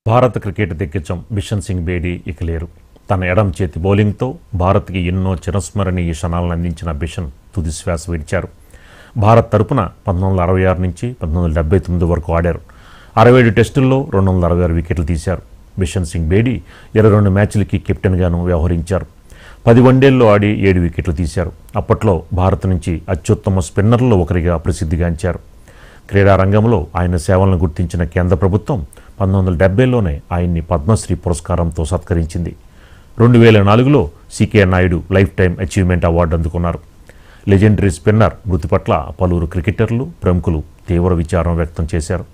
భారత క్రికెట్ దిగ్గజం బిషన్ సింగ్ బేడీ ఇక లేరు తన ఎడం చేతి బౌలింగ్తో భారత్కి ఎన్నో చిరస్మరణీయ క్షణాలను అందించిన బిషన్ తుది శ్వాస విడిచారు భారత్ తరపున పంతొమ్మిది వందల అరవై ఆరు నుంచి పంతొమ్మిది వందల డెబ్బై తొమ్మిది వరకు ఆడారు అరవై ఏడు టెస్టుల్లో రెండు వందల అరవై ఆరు వికెట్లు తీశారు బిషన్ సింగ్ బేడీ ఇరవై రెండు మ్యాచ్లకి కెప్టెన్గాను వ్యవహరించారు పది వన్డేల్లో ఆడి ఏడు వికెట్లు తీశారు అప్పట్లో భారత్ నుంచి అత్యుత్తమ స్పిన్నర్లలో ఒకరిగా ప్రసిద్ధిగాంచారు క్రీడా రంగంలో ఆయన సేవలను గుర్తించిన కేంద్ర ప్రభుత్వం పంతొమ్మిది వందల డెబ్బైలోనే ఆయన్ని పద్మశ్రీ పురస్కారంతో సత్కరించింది రెండు వేల నాలుగులో C K Naidu life time achievement award అందుకున్నారు లెజెండరీ స్పిన్నర్ మృతి పట్ల పలువురు క్రికెటర్లు ప్రముఖులు తీవ్ర విచారం వ్యక్తం చేశారు